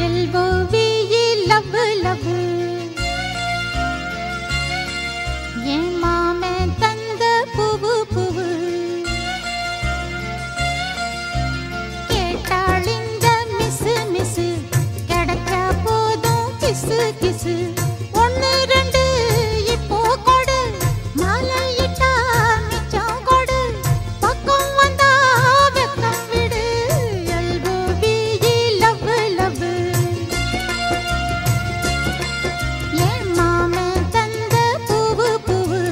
L-O-V-E love love என் மாமன் தந்த பூவு பூவு கேட்டாள் இந்த மிஸ்ஸு மிஸ்ஸு கிடைச்சா போதும் கிசு கிசு ஒன்று ரெண்டு இப்போ கொடு மாலையிட்டா மிச்சம் கொடு பக்கம் வந்தா வெக்கம் விடு எல்ஓவிஇ லவ் லவ் என் மாமன் தந்த பூவு பூவு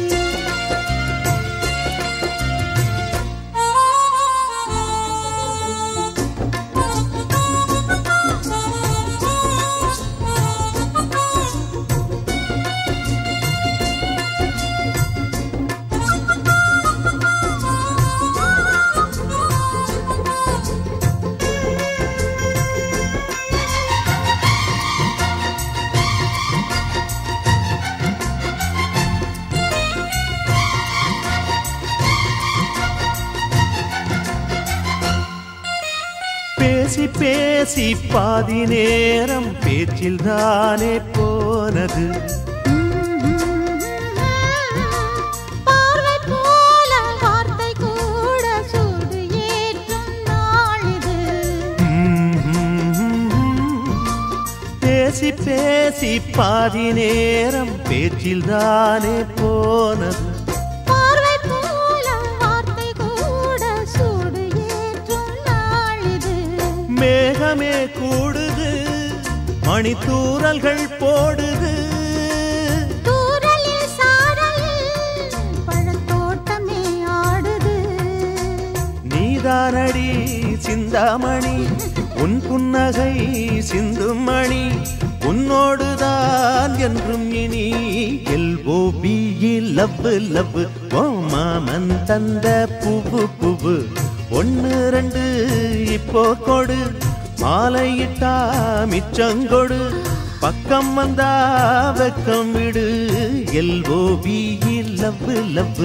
பேசி பேசி பாதி நேரம் பேச்சில் தானே போனது பார்வை போல வார்த்தை கூட சூடு ஏற்றும் நாளிது பேசி பேசி பாதி நேரம் பேச்சில் தானே போனது பார்வை போல வார்த்தை கூட சூடு ஏற்றும் நாளிது மேகமே கூடுது மணித்தூரல்கள் போடுது தூரலில் சாரலில் பழத்தோட்டமே ஆடுது நீதானடி சிந்தாமணி உன் புன்னகை சிந்தும் மணி உன்னோடுதான் என்றும் இனி எல்ஓபிஇ லவ் லவ் ஓ மாமன் தந்த பூவு பூவு ஒன்னு ரெண்டு இப்போ கொடு மாலையிட்டா மிச்சங்கொடு பக்கம் வந்தா வெக்கம் விடு எல்ஓபிஇ லவ் லவ்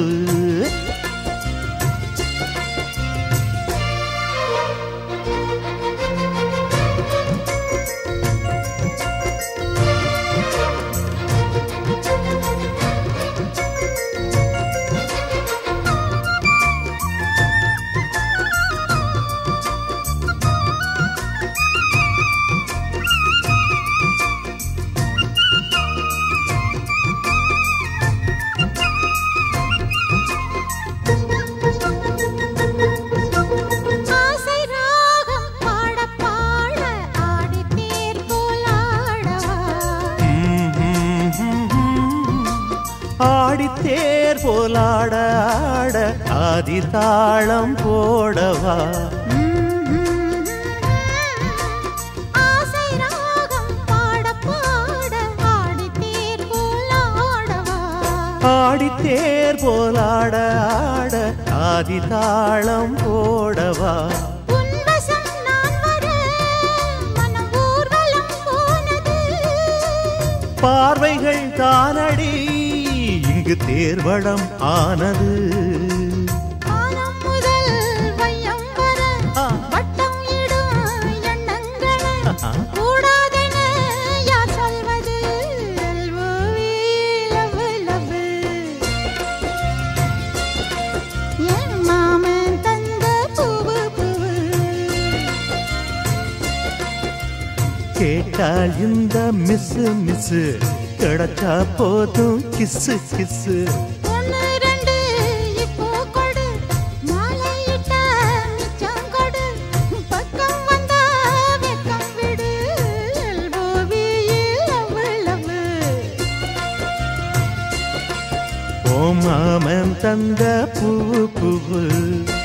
ஆசை ராகம் பாட பாட ஆடி தேர் போலாடவா ஆடித்தேர் போலாட ஆட ஆதி தாளம் போடவா ஆசை ராகம் பாட பாட ஆடி தேர் போலாடவா ஆடித்தேர் போலாட ஆட ஆதி தாளம் போடவா உன்வசம் நான் வர மனம் ஊர்வலம் போனது பார்வைகள் தானடி இங்கு தேர்வடம் ஆனது காலம் முதல் வையம் வர ஆ. வட்டம் இடும் எண்ணங்களை ஆஹா. கூடாதென யார் சொல்வது LOV, love, love. என் மாமன் தந்த பூவு பூவு கேட்டால் இந்த மிஸ் மிஸ் கிடைச்சா போதும் கிசு கிசு ஒன்று ரெண்டு இப்போ கொடு மாலையிட்ட மிச்சம் கொடு பக்கம் வந்தா வெக்கம் விடு LOV, love, love. ஓ மாமன் தந்த பூ பூவு